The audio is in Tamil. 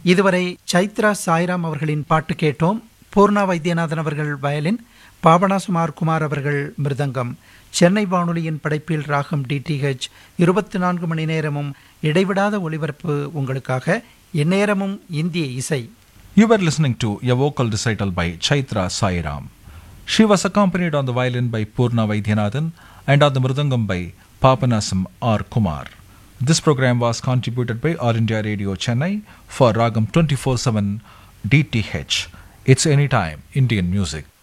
இதுவரை சைத்ரா சாய்ராம் அவர்களின் பாட்டு கேட்டோம் பூர்ணா வைத்தியநாதன் அவர்கள் வயலின் பாவனா சுமார் குமார் அவர்கள் மிருதங்கம் சென்னை வானொலியின் படைப்பில் ராகம் டிடிஹெச் இருபத்தி நான்கு மணி நேரமும் இடைவிடாத ஒலிபரப்பு உங்களுக்காக எந்நேரமும் இந்திய இசை You were listening to a vocal recital by Chaitra Sairam. She was accompanied on the violin by Purna Vaidyanathan and on the mridangam by Papanasam R. Kumar. This program was contributed by All India Radio Chennai for Ragam 24 7 DTH. It's anytime Indian music.